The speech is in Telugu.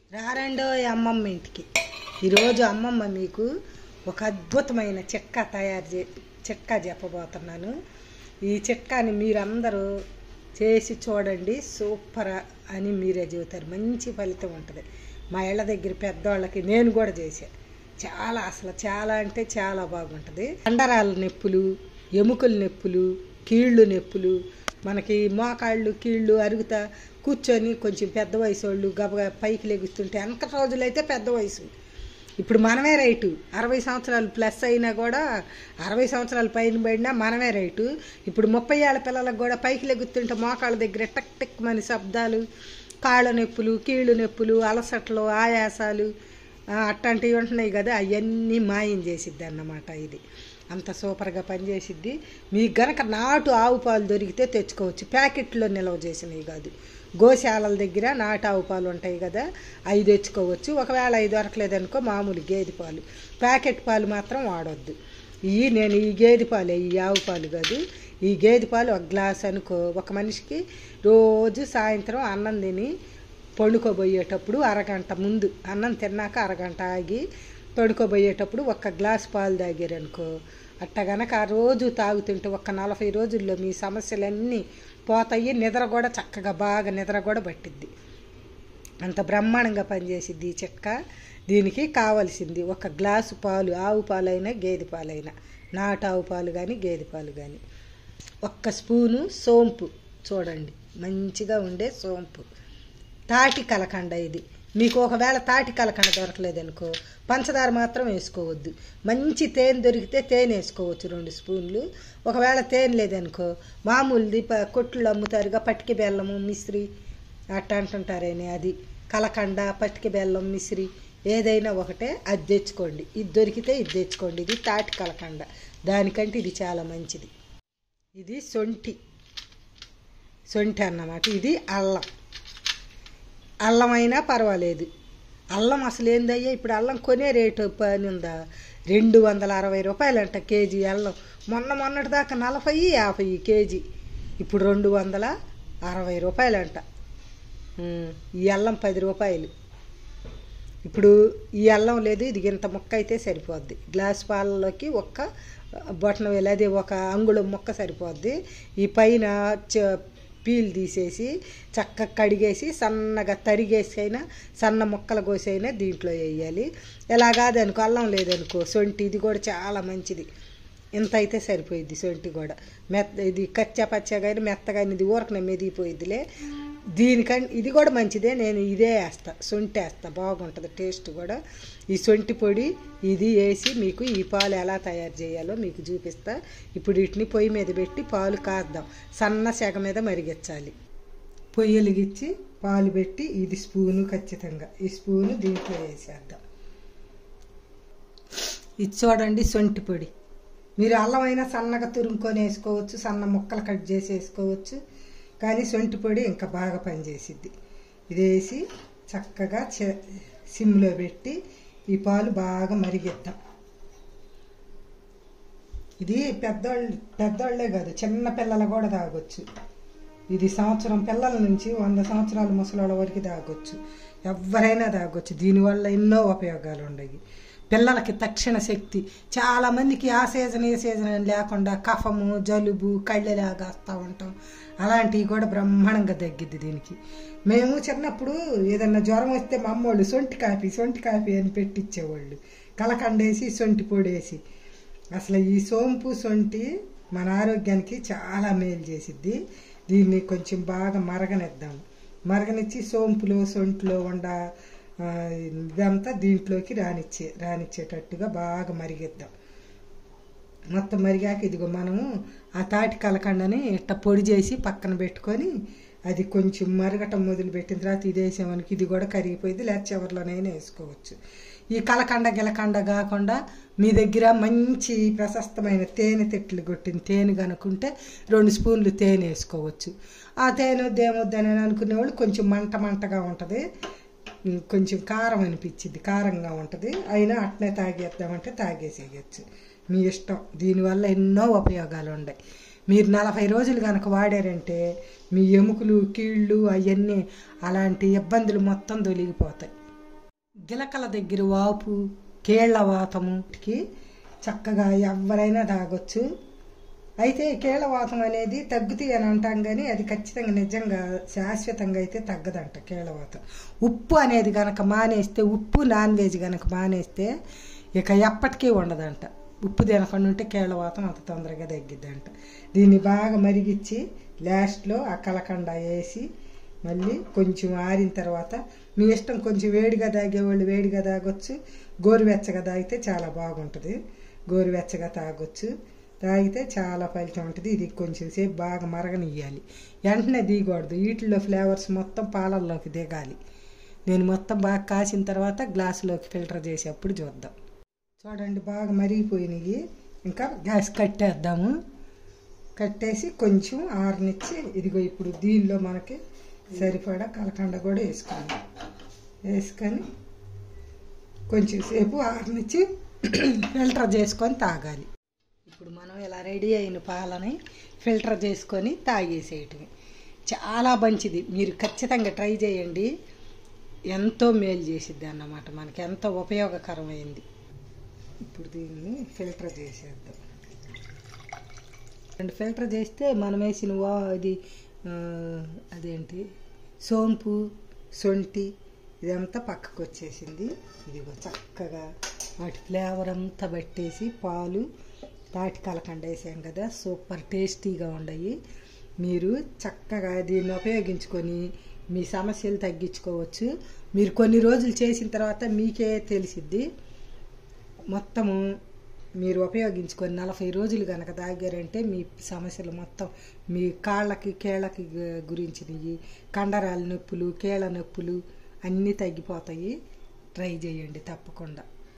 రారండో అమ్మమ్మ ఇంటికి ఈరోజు అమ్మమ్మ మీకు ఒక అద్భుతమైన చిట్కా తయారు చే చిట్కా చెప్పబోతున్నాను ఈ చిట్కాని మీరందరూ చేసి చూడండి సూపర్ అని మీరే చెబుతారు మంచి ఫలితం ఉంటుంది మా ఇళ్ళ దగ్గర పెద్దవాళ్ళకి నేను కూడా చేశా చాలా అసలు చాలా అంటే చాలా బాగుంటుంది కండరాల నొప్పులు ఎముకల నొప్పులు కీళ్ళు నొప్పులు మనకి మోకాళ్ళు కీళ్ళు అరుగుతా కూర్చొని కొంచెం పెద్ద వయసు వాళ్ళు గబగ పైకి లెగుస్తుంటే వెనక రోజులైతే పెద్ద వయసు ఇప్పుడు మనమే రైటు అరవై సంవత్సరాలు ప్లస్ అయినా కూడా అరవై సంవత్సరాల పైన పడినా మనమే రైటు ఇప్పుడు ముప్పై ఏళ్ళ పిల్లలకు కూడా పైకి లెగుతుంటే మోకాళ్ళ దగ్గర టక్ టక్ మని శబ్దాలు కాళ్ళ నొప్పులు కీళ్ళు నొప్పులు అలసట్లు ఆయాసాలు ఆ, అట్లాంటివి ఉంటున్నాయి కదా అవన్నీ మాయం చేసిద్ది అన్నమాట ఇది అంత సూపర్గా పనిచేసిద్ది మీకు గనక నాటు ఆవు పాలు దొరికితే తెచ్చుకోవచ్చు ప్యాకెట్లో నిల్వ చేసినవి కాదు గోశాలల దగ్గర నాటు ఆవు పాలు ఉంటాయి కదా అవి తెచ్చుకోవచ్చు ఒకవేళ అవి దొరకలేదనుకో మామూలు గేదె పాలు ప్యాకెట్ పాలు మాత్రం వాడొద్దు ఈ నేను ఈ గేదె పాలే ఈ ఆవు పాలు కాదు ఈ గేదె పాలు ఒక గ్లాస్ అనుకో ఒక మనిషికి రోజు సాయంత్రం అన్నం తిని పండుకోబోయేటప్పుడు అరగంట ముందు అన్నం తిన్నాక అరగంట ఆగి పడుకోబోయేటప్పుడు ఒక్క గ్లాస్ పాలు తాగారనుకో అట్ట గనక ఆ రోజు తాగుతుంటే ఒక్క నలభై రోజుల్లో మీ సమస్యలన్నీ పోతాయి నిద్ర కూడా చక్కగా బాగా నిద్ర కూడా పట్టిద్ది అంత బ్రహ్మాండంగా పనిచేసిద్ది ఈ చెక్క దీనికి కావలసింది ఒక గ్లాసు పాలు ఆవు పాలైనా గేదె పాలైనా నాటు ఆవు పాలు కానీ గేదె పాలు కానీ ఒక్క స్పూను సోంపు చూడండి మంచిగా ఉండే సోంపు తాటి కలకండ ఇది మీకు ఒకవేళ తాటి కలకండ దొరకలేదనుకో పంచదార మాత్రం వేసుకోవద్దు మంచి తేనె దొరికితే తేనె వేసుకోవచ్చు రెండు స్పూన్లు ఒకవేళ తేనె లేదనుకో మామూలుది ప కొట్లు అమ్ముతారుగా పట్టిక బెల్లము మిశ్రి అట్ట అంటుంటారేనే అది కలకండ పట్టిక బెల్లం మిశ్రి ఏదైనా ఒకటే అది తెచ్చుకోండి ఇది దొరికితే ఇది తెచ్చుకోండి ఇది తాటి కలకండ దానికంటే ఇది చాలా మంచిది ఇది సొంటి సొంటి అన్నమాట ఇది అల్లం అల్లం అయినా పర్వాలేదు అల్లం అసలు ఏందయ్యా ఇప్పుడు అల్లం కొనే రేటు పని ఉందా రెండు వందల అరవై రూపాయలంట కేజీ అల్లం మొన్న మొన్నటి దాకా నలభై యాభై కేజీ ఇప్పుడు రెండు వందల అరవై రూపాయలంట ఉమ్, ఈ అల్లం పది రూపాయలు ఇప్పుడు ఈ అల్లం లేదు ఇది ఇంత ముక్క అయితే సరిపోద్ది గ్లాస్ పాలలోకి ఒక్క బొట్టన వేలు అదే ఒక అంగుళం ముక్క సరిపోద్ది ఈ పైన చ- పీల్ తీసేసి చక్కగా కడిగేసి సన్నగా తరిగేసి అయినా సన్న ముక్కలు కోసి అయినా దీంట్లో వేయాలి ఎలా కాదనుకో అల్లం లేదనుకో సొంటి ఇది కూడా చాలా మంచిది ఇంత అయితే సరిపోయిద్ది సొంటి కూడా మెత్త ఇది కచ్చా పచ్చగా అయినా మెత్తగా అయినా ఇది ఊరకనే మెదిగిపోయిద్దిలే దీనికంటే ఇది కూడా మంచిదే నేను ఇదే వేస్తా సొంటి వేస్తా బాగుంటుంది టేస్ట్ కూడా ఈ సొంటి పొడి ఇది వేసి మీకు ఈ పాలు ఎలా తయారు చేయాలో మీకు చూపిస్తా ఇప్పుడు వీటిని పొయ్యి మీద పెట్టి పాలు కాద్దాం సన్న సెగ మీద మరిగించాలి పొయ్యి వెలిగించి పాలు పెట్టి ఇది స్పూను ఖచ్చితంగా ఈ స్పూను దీంట్లో వేసేద్దాం ఇది చూడండి సొంటి పొడి మీరు అల్లమైనా సన్నగా తురుముకొని వేసుకోవచ్చు సన్న ముక్కలు కట్ చేసి వేసుకోవచ్చు కానీ సొంటి పొడి ఇంకా బాగా పనిచేసిద్ది ఇది వేసి చక్కగా చె- సిమ్లో పెట్టి ఈ పాలు బాగా మరిగిద్దాం ఇది పెద్దోళ్ళు పెద్దోళ్ళే కాదు చిన్న పిల్లలు కూడా తాగొచ్చు ఇది సంవత్సరం పిల్లల నుంచి వంద సంవత్సరాల ముసలోళ్ళ వరకు తాగొచ్చు ఎవరైనా తాగొచ్చు దీనివల్ల ఎన్నో ఉపయోగాలు ఉన్నాయి పిల్లలకి తక్షణ శక్తి చాలా మందికి ఆ సీజన్ ఏ సీజన్ అని లేకుండా కఫము జలుబు కళ్ళెలాగా వస్తూ ఉంటాం అలాంటివి కూడా బ్రహ్మాండంగా తగ్గిద్ది దీనికి మేము చిన్నప్పుడు ఏదన్నా జ్వరం వస్తే మా అమ్మోళ్ళు సొంటి కాఫీ సొంటి కాఫీ అని పెట్టించేవాళ్ళు కలకండేసి సొంటి పొడేసి అసలు ఈ సోంపు సొంటి మన ఆరోగ్యానికి చాలా మేలు చేసిద్ది దీన్ని కొంచెం బాగా మరగనిద్దాం మరగనిచ్చి సోంపులో సొంటిలో ఉండ ఆ, ఇదంతా దీంట్లోకి రానిచ్చే రానిచ్చేటట్టుగా బాగా మరిగిద్దాం మొత్తం మరిగాక ఇదిగో మనము ఆ తాటి కలకండని ఇట్ట పొడి చేసి పక్కన పెట్టుకొని అది కొంచెం మరగటం మొదలు పెట్టిన తర్వాత ఇది వేసామనికి ఇది కూడా కరిగిపోయింది లేదా చివరిలోనైనా వేసుకోవచ్చు ఈ కలకండ గిలకండ కాకుండా మీ దగ్గర మంచి ప్రశస్తమైన తేనె తిట్లు కొట్టిన తేనె కనుక్కుంటే రెండు స్పూన్లు తేనె వేసుకోవచ్చు ఆ తేనె వద్దేమొద్దని అనుకునే వాళ్ళు కొంచెం మంట మంటగా ఉంటుంది ఉమ్, కొంచెం కారం అనిపించింది కారంగా ఉంటుంది అయినా అట్నే తాగేద్దామంటే తాగేసేయచ్చు మీ ఇష్టం దీనివల్ల ఎన్నో ఉపయోగాలు ఉన్నాయి మీరు నలభై రోజులు కనుక వాడారంటే మీ ఎముకలు కీళ్ళు అవన్నీ అలాంటి ఇబ్బందులు మొత్తం తొలగిపోతాయి గిలకల దగ్గర వాపు కీళ్ల వాతముకి చక్కగా ఎవరైనా తాగొచ్చు అయితే కీళ్ళవాతం అనేది తగ్గుతాయి అని అంటాం కానీ అది ఖచ్చితంగా నిజంగా శాశ్వతంగా అయితే తగ్గదంట కీళ్ళవాతం ఉప్పు అనేది కనుక మానేస్తే ఉప్పు నాన్ వెజ్ కనుక మానేస్తే ఇక ఎప్పటికీ ఉండదంట ఉప్పు తినకుండా ఉంటే కీళ్ళవాతం అంత తొందరగా తగ్గిద్దంట దీన్ని బాగా మరిగిచ్చి లాస్ట్లో ఆ కలకండ వేసి మళ్ళీ కొంచెం ఆరిన తర్వాత మీ ఇష్టం కొంచెం వేడిగా తాగేవాళ్ళు వేడిగా తాగొచ్చు గోరువెచ్చగా తాగితే చాలా బాగుంటుంది గోరువెచ్చగా తాగొచ్చు తాగితే చాలా ఫలితం ఉంటుంది ఇది కొంచెం సేపు బాగా మరగనియ్యాలి వెంటనే దిగకూడదు వీటిల్లో ఫ్లేవర్స్ మొత్తం పాలల్లోకి దిగాలి నేను మొత్తం బాగా కాసిన తర్వాత గ్లాసులోకి ఫిల్టర్ చేసేప్పుడు చూద్దాం చూడండి బాగా మరిగిపోయినాయి ఇంకా గ్యాస్ కట్టేద్దాము కట్టేసి కొంచెం ఆరనిచ్చి ఇదిగో ఇప్పుడు దీనిలో మనకి సరిపడా కలకండ కూడా వేసుకోండి వేసుకొని కొంచెం సేపు ఆరనిచ్చి ఫిల్టర్ చేసుకొని తాగాలి ఇప్పుడు మనం ఇలా రెడీ అయిన పాలని ఫిల్టర్ చేసుకొని తాగేసేయటమే చాలా మంచిది మీరు ఖచ్చితంగా ట్రై చేయండి ఎంతో మేలు చేసిద్ది అన్నమాట మనకి ఎంతో ఉపయోగకరమైంది ఇప్పుడు దీన్ని ఫిల్టర్ చేసేద్దాం రెండు ఫిల్టర్ చేస్తే మనం వేసిన వా ఇది ఆ, అదేంటి సోంపు సొంటి ఇదంతా పక్కకు వచ్చేసింది ఇదిగో చక్కగా వాటి ఫ్లేవర్ అంతా పట్టేసి పాలు తాటి కలకండ వేసాం కదా సూపర్ టేస్టీగా ఉండయి మీరు చక్కగా దీన్ని ఉపయోగించుకొని మీ సమస్యలు తగ్గించుకోవచ్చు మీరు కొన్ని రోజులు చేసిన తర్వాత మీకే తెలిసిద్ది మొత్తము మీరు ఉపయోగించుకొని నలభై రోజులు కనుక తాగారంటే మీ సమస్యలు మొత్తం మీ కాళ్ళకి కీళ్ళకి గు- గురించినవి కండరాల నొప్పులు కీళ్ళ నొప్పులు అన్నీ తగ్గిపోతాయి ట్రై చేయండి తప్పకుండా